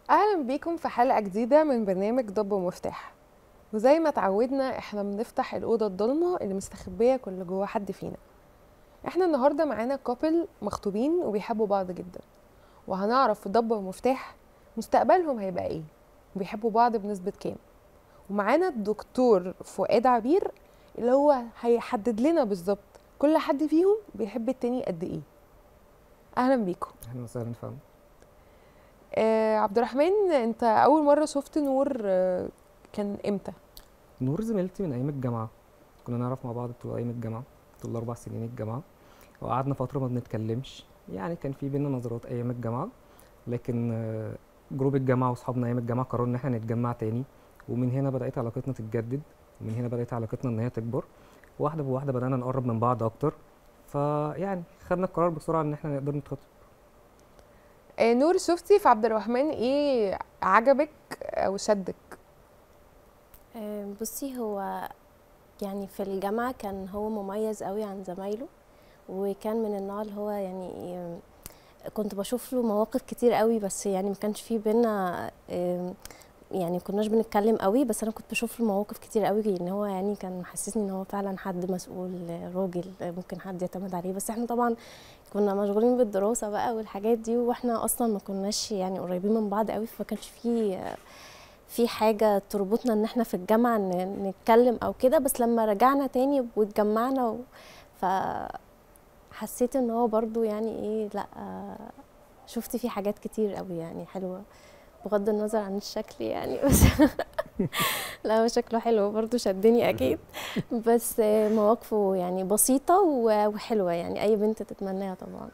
اهلا بيكم في حلقه جديده من برنامج ضب ومفتاح وزي ما اتعودنا احنا بنفتح الاوضه الضلمه اللي مستخبيه كل جوه حد فينا احنا النهارده معانا كابل مخطوبين وبيحبوا بعض جدا وهنعرف في ضب ومفتاح مستقبلهم هيبقى ايه وبيحبوا بعض بنسبه كام ومعانا الدكتور فؤاد عبير اللي هو هيحدد لنا بالظبط كل حد فيهم بيحب التاني قد ايه اهلا بيكم اهلا وسهلا فندم آه عبد الرحمن انت اول مره شفت نور آه كان امتى نور زميلتي من ايام الجامعه كنا نعرف مع بعض طول ايام الجامعه طول اربع سنين الجامعه وقعدنا فتره ما بنتكلمش يعني كان في بينا نظرات ايام الجامعه لكن آه، جروب الجامعه واصحابنا ايام الجامعه قرروا ان احنا نتجمع تاني ومن هنا بدات علاقتنا تتجدد ومن هنا بدات علاقتنا ان هي تكبر واحده بواحده بدانا نقرب من بعض اكتر فيعني خدنا القرار بسرعه ان احنا نقدر نتخطب آه نور شفتي في عبد الرحمن ايه عجبك او شدك آه، بصي هو يعني في الجامعة كان هو مميز قوي عن زمايله وكان من النوع اللي هو يعني آم، كنت بشوف له مواقف كتير قوي بس يعني ما كانش في بينا آم، يعني كناش بنتكلم قوي بس انا كنت بشوف له مواقف كتير قوي ان هو يعني كان محسسني ان هو فعلا حد مسؤول آه، راجل آه، ممكن حد يعتمد عليه بس احنا طبعا كنا مشغولين بالدراسة بقى والحاجات دي واحنا اصلا ما كناش يعني قريبين من بعض قوي فما كانش في آه، في حاجة تربطنا ان احنا في الجامعة ن- نتكلم او كده بس لما رجعنا تاني واتجمعنا و... ف حسيت ان هو برضو يعني ايه لا آه، شفت فيه حاجات كتير قوي يعني حلوة بغض النظر عن الشكل يعني بس لا هو شكله حلو برضو شدني اكيد بس آه، مواقفه يعني بسيطة و- وحلوة يعني اي بنت تتمناها طبعا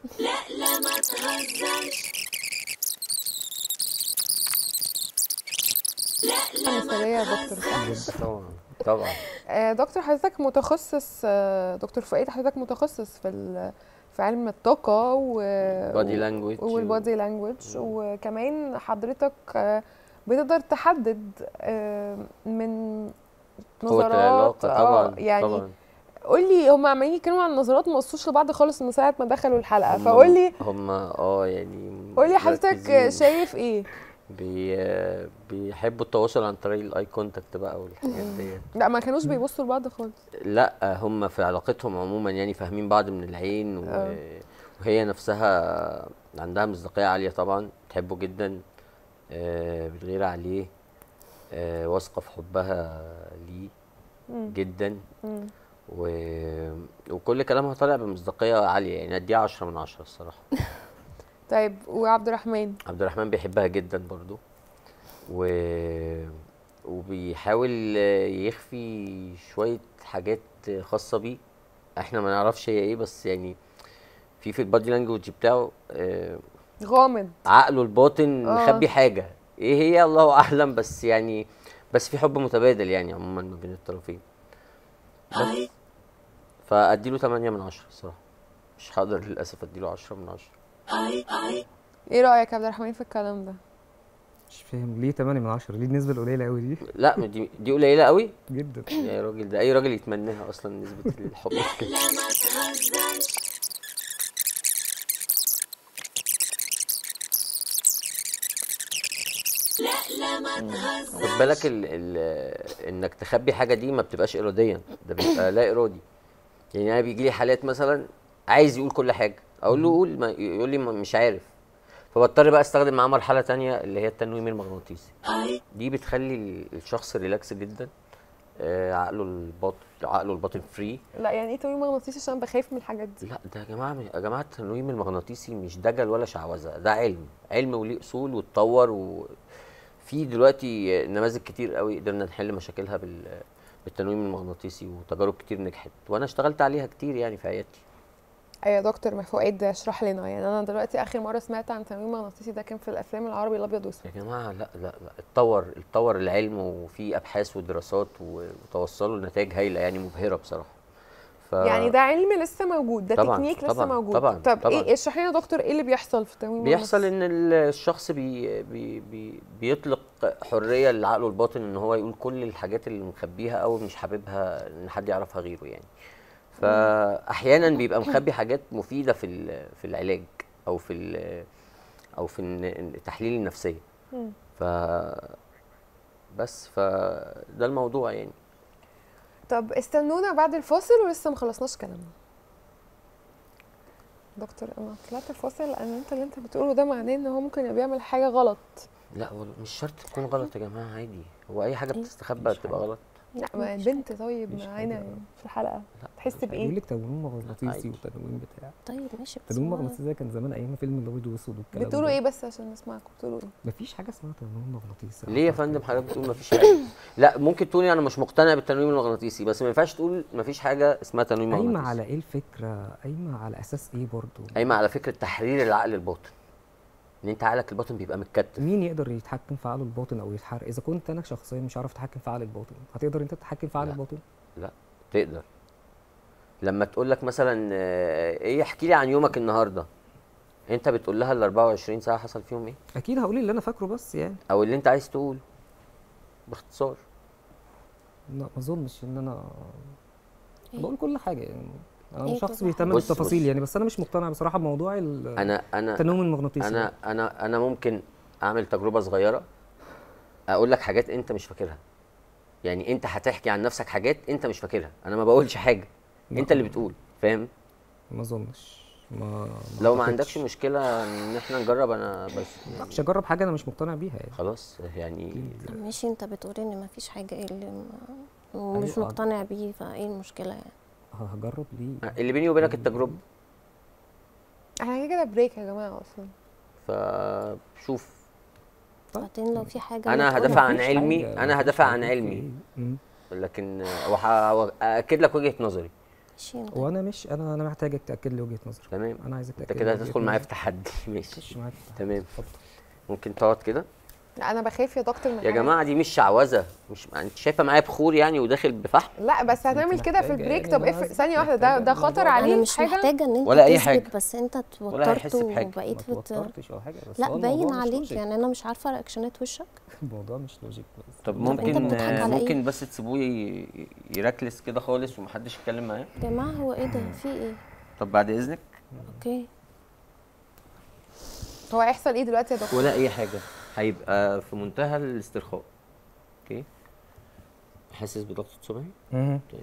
مثاليه يا دكتور صح طبعا طبعا آه دكتور حضرتك متخصص آه دكتور فؤاد حضرتك متخصص في ال- في علم الطاقه و بادي لانجويج والبادي لانجوج وكمان حضرتك آه، بتقدر تحدد آه، من قوة نظرات العلاقة آه، طبعا يعني طبعا قول لي هم عمالين يتكلموا عن النظرات ما وصوش لبعض خالص من ساعه ما دخلوا الحلقه هم- فقول لي هم اه يعني قول لي حضرتك مركزين. شايف ايه بي بيحبوا التواصل عن طريق الاي كونتاكت بقى والحاجات ديت لا ما كانوش بيبصوا لبعض خالص لا هم في علاقتهم عموما يعني فاهمين بعض من العين و... آه. وهي نفسها عندها مصداقية عالية طبعا تحبه جدا آه، بتغير عليه آه، واثقة في حبها ليه مم. جدا مم. و... وكل كلامها طالع بمصداقية عالية يعني اديها عشرة من عشرة الصراحة طيب وعبد الرحمن عبد الرحمن بيحبها جدا برضو و... وبيحاول يخفي شوية حاجات خاصة بيه احنا ما نعرفش هي ايه بس يعني في في البادي لانجوج بتاعه آه، غامض عقله الباطن آه. مخبي حاجة ايه هي الله اعلم بس يعني بس في حب متبادل يعني عموما ما بين الطرفين بس فاديله 8 من 10 الصراحة مش هقدر للأسف اديله 10 من 10 ايه رايك يا عبد الرحمن في الكلام ده مش فاهم ليه 8 من 10 ليه النسبه القليله قوي دي لا ما دي دي قليلة قوي جدا يا راجل ده اي راجل يتمناها اصلا نسبة الحب كده خد بالك ال ال انك تخبي حاجة دي ما بتبقاش اراديا ده بيبقى لا ارادي يعني انا بيجي لي حالات مثلا عايز يقول كل حاجة اقول له قول ما يقول لي ما- مش عارف فبضطر بقى استخدم معاه مرحلة تانية اللي هي التنويم المغناطيسي دي بتخلي ال- الشخص ريلاكس جدا آه، عقله الباطن عقله الباطن فري لا يعني ايه تنويم مغناطيسي عشان بخاف من الحاجات دي لا ده يا جماعه يا جماعه التنويم المغناطيسي مش دجل ولا شعوذه ده علم علم وليه اصول واتطور وفي دلوقتي نماذج كتير قوي قدرنا نحل مشاكلها بال بالتنويم المغناطيسي وتجارب كتير نجحت وانا اشتغلت عليها كتير يعني في عيادتي ايوه يا دكتور ما فؤاد اشرح لنا يعني انا دلوقتي اخر مره سمعت عن تنويم مغناطيسي ده كان في الافلام العربي الابيض واسود يا جماعه لا لا لا اتطور اتطور العلم وفي ابحاث ودراسات وتوصلوا لنتائج هايله يعني مبهره بصراحه ف... يعني ده علم لسه موجود ده طبعاً، تكنيك لسه طبعاً، موجود طبعاً، طب طبعاً. ايه اشرح لنا يا دكتور ايه اللي بيحصل في التنويم بيحصل المغناطيسي؟ ان ال- الشخص بي بي بي بيطلق حريه لعقله الباطن ان هو يقول كل الحاجات اللي مخبيها او مش حاببها ان حد يعرفها غيره يعني فاحيانا بيبقى مخبي حاجات مفيده في ال- في العلاج او في ال- او في الن- التحليل النفسيه مم. ف بس فده الموضوع يعني طب استنونا بعد الفاصل ولسه ما خلصناش كلامنا دكتور انا طلعت الفاصل لان انت اللي انت بتقوله ده معناه ان هو ممكن يبقى بيعمل حاجه غلط لا والله مش شرط تكون غلط يا جماعه عادي هو اي حاجه إيه؟ بتستخبى مفيش تبقى حاجة. غلط لا ما مفيش البنت طيب مفيش معانا حاجة. في الحلقه تحس بيقول بايه لك تنويم مغناطيسي عادي. وتنويم بتاع طيب ماشي بس تنويم هو- مغناطيسي ده كان زمان ايام فيلم الابيض والاسود والكلام بتقولوا ده. ايه بس عشان نسمعكم بتقولوا ايه مفيش حاجه اسمها تنويم مغناطيسي ليه يا فندم حضرتك بتقول مفيش حاجه لا ممكن تقولي انا مش مقتنع بالتنويم المغناطيسي بس ما ينفعش تقول مفيش حاجه اسمها تنويم قايمه مغناطيسي على ايه الفكره قايمه على اساس ايه برضو قايمه على فكره تحرير العقل الباطن ان انت عقلك الباطن بيبقى متكتف مين يقدر يتحكم في عقله الباطن او يتحرك اذا كنت انا شخصيا مش عارف اتحكم في عقل الباطن هتقدر انت تتحكم في عقل لا. الباطن تقدر لما تقول لك مثلا آه، ايه احكي لي عن يومك النهارده انت بتقول لها ال 24 ساعه حصل فيهم ايه اكيد هقول اللي انا فاكره بس يعني او اللي انت عايز تقول باختصار لا ما اظنش ان انا إيه؟ بقول كل حاجه يعني انا إيه مش شخص كل بيهتم حاجة؟ بص- بالتفاصيل بص. يعني بس انا مش مقتنع بصراحه بموضوع ال- انا انا التنويم المغناطيسي انا ده. انا انا ممكن اعمل تجربه صغيره اقول لك حاجات انت مش فاكرها يعني انت هتحكي عن نفسك حاجات انت مش فاكرها انا ما بقولش حاجه لا انت اللي طبعاً. بتقول فاهم ما اظنش ما لو ما أعتقدش. عندكش مشكله ان احنا نجرب انا بس لا، مش هجرب حاجه انا مش مقتنع بيها يعني خلاص يعني طب ماشي انت بتقول ان مفيش حاجه ايه اللي ما- مش أيوة. مقتنع بيه فايه المشكله يعني هجرب ليه اللي بيني وبينك التجربه احنا كده كده بريك يا جماعه اصلا فشوف طيب. بعدين لو في حاجه أنا ما تقولها. هدافع عن مفيش علمي، حاجة، أنا مفيش هدافع حاجة، عن أوكي. علمي. مم. لكن واكد لك وجهه نظري ماشي انت وانا مش انا انا محتاجك تاكد لي وجهه نظري تمام انا عايزك انت تاكد كده لي وجهة هتدخل معايا في نظري. تحدي ماشي مش معاك تمام اتفضل ممكن تقعد كده لا انا بخاف يا دكتور من يا حاجة. جماعه دي مش شعوذه مش انت شايفه معايا بخور يعني وداخل بفحم لا بس هنعمل انت كده في محتاجة البريك يعني طب أنا افرق عايزك ثانيه واحده ده محتاجة ده خطر الموضوع. عليه انا مش حاجه محتاجه ان انت ولا أي تثبت، حاجة. بس انت ولا هيحس توترت بحاجة. وبقيت ما بت... توترتش ولا حاجه بس لا هو باين الموضوع مش عليك لوجيك. يعني انا مش عارفه رياكشنات وشك الموضوع مش لوجيك بس طب انت ممكن بتضحك على إيه؟ ممكن بس تسيبوه ي- يركلس كده خالص ومحدش يتكلم معاه يا جماعه هو ايه ده في ايه طب بعد اذنك اوكي هو هيحصل ايه دلوقتي يا دكتور ولا اي حاجه هيبقى في منتهى الاسترخاء اوكي حاسس بضغط صبعي مهم. طيب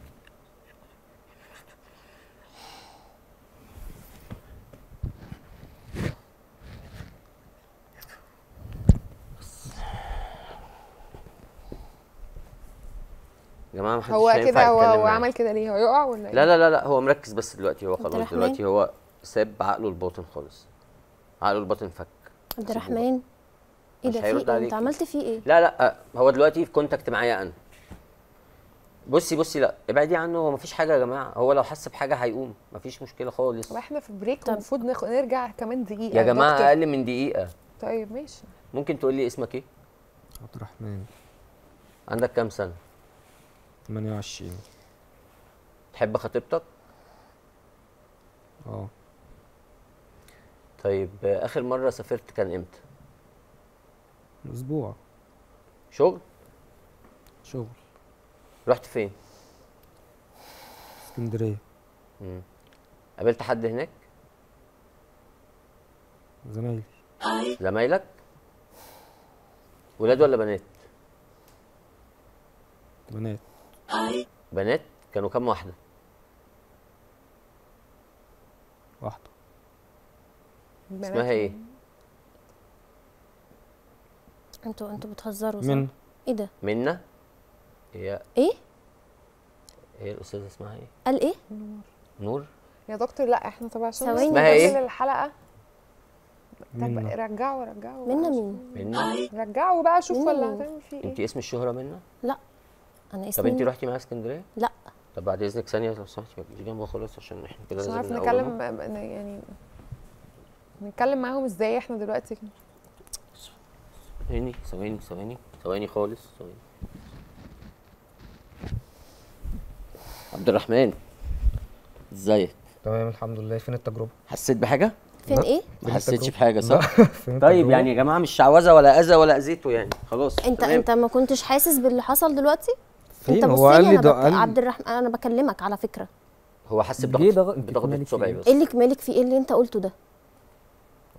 يا جماعه محدش هو هينفع كده هو يتكلم هو معاه. عمل كده ليه هو يقع ولا ايه لا لا لا لا هو مركز بس دلوقتي هو عبد خلاص الرحمن؟ دلوقتي هو ساب عقله الباطن خالص عقله الباطن فك عبد الرحمن ايه مش ده في هيرد ايه عليك. انت عملت فيه ايه لا لا هو دلوقتي في كونتاكت معايا انا بصي بصي لا ابعدي عنه هو مفيش حاجه يا جماعه هو لو حس بحاجه هيقوم مفيش مشكله خالص طب احنا في بريك طب- والمفروض نخ... نرجع كمان دقيقه يا جماعه دكتور. اقل من دقيقه طيب ماشي ممكن تقول لي اسمك ايه عبد الرحمن عندك كام سنه 28 تحب خطيبتك اه طيب آه، اخر مره سافرت كان امتى اسبوع شغل شغل رحت فين اسكندريه مم. قابلت حد هناك زمايلي زمايلك ولاد ولا بنات بنات بنات كانوا كام واحده واحده بنات اسمها ايه انتوا انتوا بتهزروا صح؟ من ايه ده منى هي ايه هي الاستاذه اسمها ايه قال ايه نور يا دكتور لا احنا طبعا عشان ثواني بس اسمها نكمل إيه؟ الحلقه طب منى رجعوا رجعوا منا بقى مين منى رجعوا بقى شوف منا ولا مين؟ هتعمل فيه انت ايه اسم الشهره منى لا انا طب اسمي انت رحتي معاها اسكندريه لا طب بعد اذنك ثانيه لو سمحتي ما تجيش جنبها خالص عشان احنا كده مش لازم عارف نقومهم. نتكلم يعني نتكلم معاهم ازاي احنا دلوقتي ثواني ثواني ثواني ثواني خالص ثواني عبد الرحمن ازيك تمام الحمد لله فين التجربه حسيت بحاجه فين لا. ايه ما فين حسيتش التجربة؟ بحاجه صح فين طيب التجربة؟ يعني يا جماعه مش شعوذه ولا اذى ولا اذيته يعني خلاص انت تمام. انت ما كنتش حاسس باللي حصل دلوقتي فين انت هو بص قال لي لي انا ده بك... قال عبد الرحمن انا بكلمك على فكره هو حس ليه بضغط ضغط- بضغط مالك صبعي فيه؟ بس ايه اللي مالك في ايه اللي انت قلته ده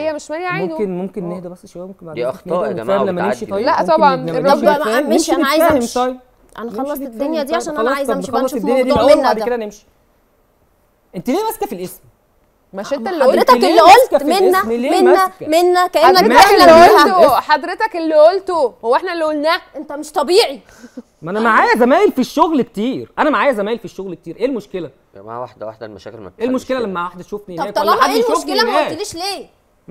عيا مش مالي عينه ممكن ممكن نهدى بس شويه ممكن بعد دي إذنك أخطاء نهدى يا جماعة ونتفاهم لما نمشي وتعدي. طيب لا ممكن طبعاً، نبقى الراجل- نمشي طب نتفاهم، مش نمشي انا عايزه نتفاهم امشي طيب انا نمشي خلصت نتفاهم الدنيا دي طيب. عشان خلاص، انا عايزه طب امشي بقى نخلص نشوف الدنيا دي موضوع الأول منا وبعد ده كده نمشي انت ليه ماسكه في الاسم مش انت ما اللي حضرتك قلت ليه اللي ماسكة قلت في منا الاسم؟ ليه منا ماسكة؟ منا كانك حضرتك احنا اللي اللي قلته حضرتك اللي قلته هو احنا اللي قلناه انت مش طبيعي ما انا معايا زمايل في الشغل كتير انا معايا زمايل في الشغل كتير ايه المشكله يا جماعه واحده واحده المشاكل ما ايه بتتحلش المشكله كده. لما واحده تشوفني طب هناك ولا طالما حد ايه يشوفني المشكله ما هناك قلتليش ليه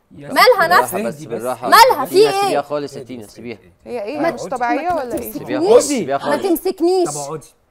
يا مالها ستي، نفس؟ بالراحه بس اهدي بالراحه مالها؟ في سيبيها- إيه؟ سيبيها خالص يا اهدي تينا بس، سيبيها اهدي. هي ايه ما مش تقعدي- طبيعيه ما ولا ايه سيبيها تمسكنيش خالص خدي. سيبيها ما خالص تمسكنيش طب اقعدي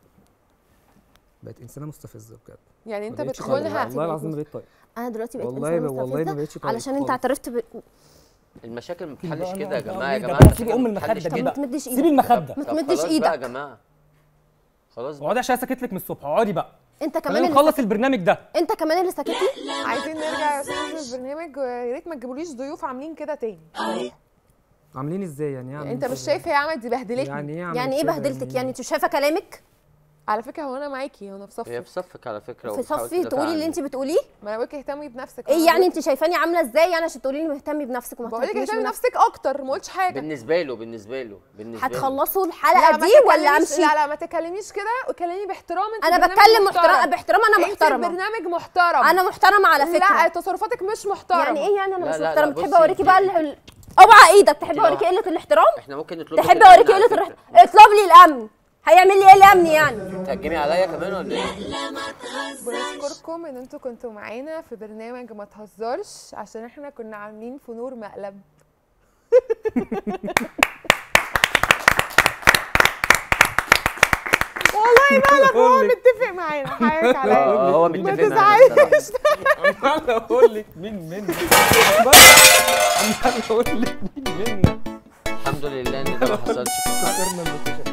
بقت انسانه مستفزه بجد يعني انت ما بقتش طايقة. بتخونها والله العظيم ما بقيت طايق انا دلوقتي بقيت والله انسانه ب- والله ما مستفزه بقتش طايق علشان انت خالص. اعترفت ب... المشاكل ما بقى بتحلش كده يا نقعد جماعه يا بقى جماعه بقى المشاكل سيب ام ما المخده بتحلش طب دي ما بقى تمدش سيب ايدك المخده ما طب تمدش خلاص بقى ايدك يا جماعه خلاص بقى اقعدي عشان سكت لك من الصبح اقعدي بقى انت كمان خلينا اللي نخلص البرنامج ده انت كمان اللي سكتي عايزين نرجع يا استاذ البرنامج ويا ريت ما تجيبوليش ضيوف عاملين كده تاني عاملين ازاي يعني يعني انت مش شايف هي عملت دي بهدلتني يعني ايه يعني ايه بهدلتك يعني انت شايفه كلامك على فكره هو انا معاكي انا في صفي هي في صفك على فكره في وبتحاول صفي تدافع تقولي اللي عنك. انت بتقوليه ما انا بقولك اهتمي بنفسك ايه يعني انت شايفاني عامله ازاي يعني عشان تقولي لي مهتمي بنفسك وما بقول لك تهتميش اهتمي بنفسك بنفسك اكتر ما قلتش حاجه بالنسبه له بالنسبه له بالنسبه له هتخلصوا لا، الحلقه ما دي ولا تتكلميش- امشي لا لا ما تكلميش كده وكلمي باحترام انت انا برنامج بتكلم محترم باحترام انا انت محترمه برنامج محترم انا محترمه على لا فكره تصرفاتك مش محترمه يعني ايه يعني انا لا، مش لا، لا، محترمه بصي، تحبي اوريكي انت- بقى ال- ال- اوعى ايدك تحبي لو- اوريكي قله الاحترام احنا ممكن نطلب لك تحبي الأمن اوريكي على قله فكرة. الاحترام اطلب لي الامن هيعمل لي ايه الامن يعني تهجمي عليا كمان ولا ايه؟ بنشكركم ان انتوا كنتوا معانا في برنامج ما تهزرش عشان احنا كنا عاملين في نور مقلب والله مالك هو متفق معانا حقك عليا اه هو ما متفق معانا تزعلش الصراحة. عمال اقول لك مين منا عمال اقول لك مين منا الحمد لله ان ده ما حصلش خسرنا المستشفى